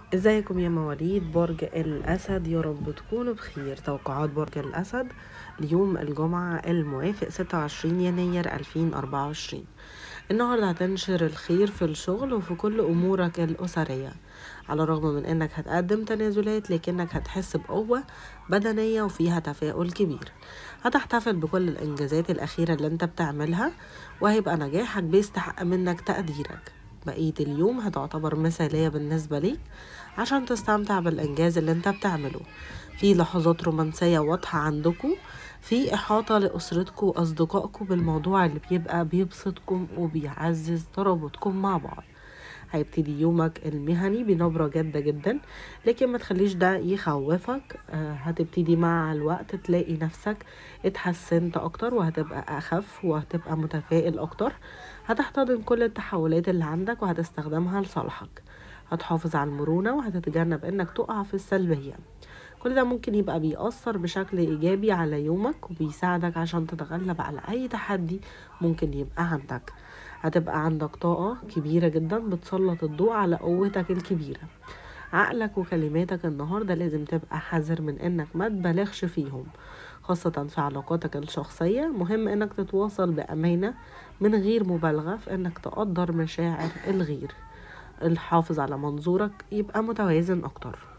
ازيكم يا مواليد برج الأسد يا رب تكونوا بخير توقعات برج الأسد ليوم الجمعة الموافق 26 يناير 2024 النهاردة هتنشر الخير في الشغل وفي كل أمورك الأسرية على الرغم من انك هتقدم تنازلات لكنك هتحس بقوة بدنية وفيها تفاؤل كبير هتحتفل بكل الإنجازات الأخيرة اللي انت بتعملها وهيبقى نجاحك بيستحق منك تقديرك بقية اليوم هتعتبر مثالية بالنسبة ليك عشان تستمتع بالإنجاز اللي انت بتعمله في لحظات رومانسية واضحة عندكم في إحاطة لأسرتكم وأصدقائكم بالموضوع اللي بيبقى بيبسطكم وبيعزز ترابطكم مع بعض هيبتدي يومك المهني بنبرة جادة جدا لكن ما تخليش ده يخوفك آه، هتبتدي مع الوقت تلاقي نفسك اتحسنت اكتر وهتبقى اخف وهتبقى متفائل اكتر هتحتضن كل التحولات اللي عندك وهتستخدمها لصالحك هتحافظ على المرونة وهتتجنب انك تقع في السلبية كل ده ممكن يبقى بيأثر بشكل إيجابي على يومك وبيساعدك عشان تتغلب على أي تحدي ممكن يبقى عندك هتبقى عندك طاقة كبيرة جدا بتسلط الضوء على قوتك الكبيرة عقلك وكلماتك النهاردة لازم تبقى حذر من انك ما تبالغش فيهم خاصة في علاقاتك الشخصية مهم انك تتواصل بأمانة من غير مبالغة في انك تقدر مشاعر الغير الحافظ على منظورك يبقى متوازن اكتر